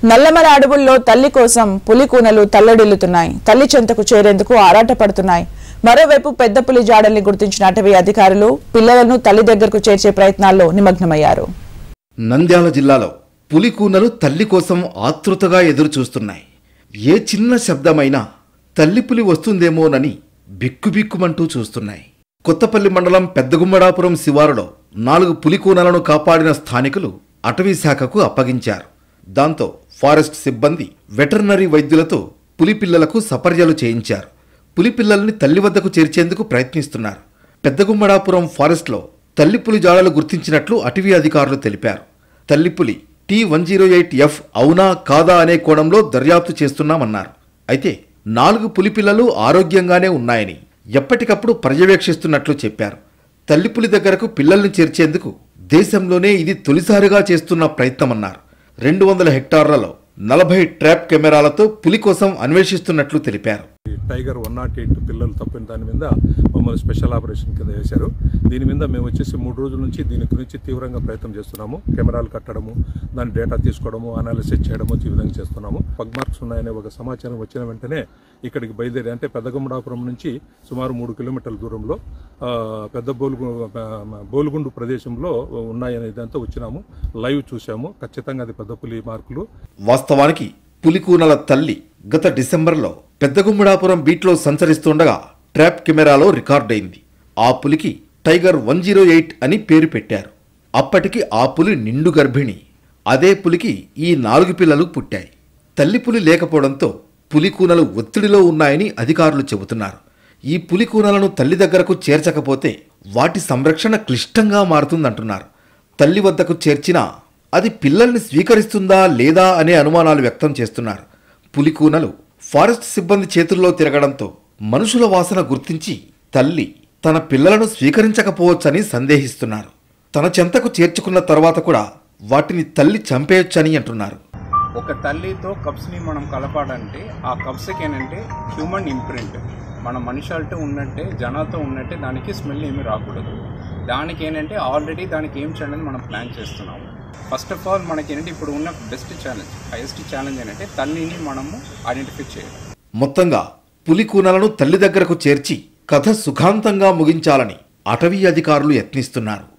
నల్లమల అడవుల్లో తల్లి కోసం పులి కూనలు తల్లడిల్లుతున్నాయి తల్లి చెంతకు చేరేందుకు ఆరాటపడుతున్నాయి మరోవైపు పెద్ద పులి జాడల్ని గుర్తించిన అటవీ అధికారులు పిల్లలను తల్లి దగ్గరకు చేర్చే ప్రయత్నాల్లో నిమగ్నమయ్యారు నంద్యాల జిల్లాలో పులికూనలు తల్లి కోసం ఆతృతగా ఎదురు చూస్తున్నాయి ఏ చిన్న శబ్దమైనా తల్లి పులి వస్తుందేమోనని బిక్కుబిక్కుమంటూ చూస్తున్నాయి కొత్తపల్లి మండలం పెద్దగుమ్మడాపురం శివారులో నాలుగు పులికూనలను కాపాడిన స్థానికులు అటవీ శాఖకు అప్పగించారు దాంతో ఫారెస్ట్ సిబ్బంది వెటర్నరీ వైద్యులతో పులి పిల్లలకు సపర్యలు చేయించారు పులి పిల్లల్ని తల్లి వద్దకు చేర్చేందుకు ప్రయత్నిస్తున్నారు పెద్దగుమ్మడాపురం ఫారెస్ట్లో తల్లిపులి జాడలు గుర్తించినట్లు అటవీ అధికారులు తెలిపారు తల్లిపులి T one zero eight F అవునా కాదా అనే కోణంలో దర్యాప్తు చేస్తున్నామన్నారు అయితే నాలుగు పులి పిల్లలు ఆరోగ్యంగానే ఉన్నాయని ఎప్పటికప్పుడు పర్యవేక్షిస్తున్నట్లు చెప్పారు తల్లిపులి దగ్గరకు పిల్లల్ని చేర్చేందుకు దేశంలోనే ఇది తొలిసారిగా చేస్తున్న ప్రయత్నమన్నారు రెండు వందల హెక్టార్లలో నలభై ట్రాప్ కెమెరాలతో పులి కోసం అన్వేషిస్తున్నట్లు తెలిపారు ఈ టైగర్ వన్ నాట్ ఎయిట్ పిల్లలు తప్పిన దాని మీద మమ్మల్ని స్పెషల్ ఆపరేషన్ కింద వేశారు దీని మీద మేము వచ్చేసి మూడు రోజుల నుంచి దీని గురించి తీవ్రంగా ప్రయత్నం చేస్తున్నాము కెమెరాలు కట్టడము దాని డేటా తీసుకోవడము అనాలిసిస్ చేయడము ఈ విధంగా చేస్తున్నాము పగ్ మార్క్స్ ఉన్నాయనే ఒక సమాచారం వచ్చిన వెంటనే ఇక్కడికి బయలుదేరి అంటే పెద్దగుమ్మడాపురం నుంచి సుమారు మూడు కిలోమీటర్ల దూరంలో ఆ, పెద్ద బోలుగు ఆ, బోలుగుండు ప్రదేశంలో ఉన్నాయనే దాంతో వచ్చినాము లైవ్ చూసాము ఖచ్చితంగా అది పెద్ద పులి మార్కులు వాస్తవానికి పులికూనల తల్లి గత డిసెంబర్లో పెద్దగుమ్మడాపురం బీట్లో సంచరిస్తుండగా ట్రాప్ కెమెరాలో రికార్డైంది ఆ పులికి టైగర్ వన్ జీరో ఎయిట్ అని పేరు పెట్టారు అప్పటికి ఆ పులి నిండు గర్భిణి అదే పులికి ఈ నాలుగు పిల్లలు పుట్టాయి తల్లి పులి లేకపోవడంతో పులికూనలు ఒత్తిడిలో ఉన్నాయని అధికారులు చెబుతున్నారు ఈ పులికూనలను తల్లి దగ్గరకు చేర్చకపోతే వాటి సంరక్షణ క్లిష్టంగా మారుతుందంటున్నారు తల్లి వద్దకు చేర్చినా అది పిల్లల్ని స్వీకరిస్తుందా లేదా అనే అనుమానాలు వ్యక్తం చేస్తున్నారు పులికూనలు ఫారెస్ట్ సిబ్బంది చేతుల్లో తిరగడంతో మనుషుల వాసన గుర్తించి తల్లి తన పిల్లలను స్వీకరించకపోవచ్చని సందేహిస్తున్నారు తన చెంతకు చేర్చుకున్న తర్వాత కూడా వాటిని తల్లి చంపేయొచ్చని అంటున్నారు ఒక తల్లితో కప్స్ని మనం కలపాలంటే ఆ కప్స్కి ఏంటంటే హ్యూమన్ ఇంప్రింట్ మన మనుషులతో ఉన్నట్టే జనాలతో ఉన్నట్టే దానికి స్మెల్ ఏమీ రాకూడదు దానికి ఏంటంటే ఆల్రెడీ దానికి ఏం చేయాలని మనం ప్లాన్ చేస్తున్నాము ఫస్ట్ ఆఫ్ ఆల్ మనకి ఏంటంటే ఇప్పుడు ఉన్న బెస్ట్ ఛాలెంజ్ హైయెస్ట్ ఛాలెంజ్ ఏంటంటే తల్లిని మనము ఐడెంటిఫై చేయాలి మొత్తంగా పులికూనలను తల్లి దగ్గరకు చేర్చి కథ సుఖాంతంగా ముగించాలని అటవీ అధికారులు యత్నిస్తున్నారు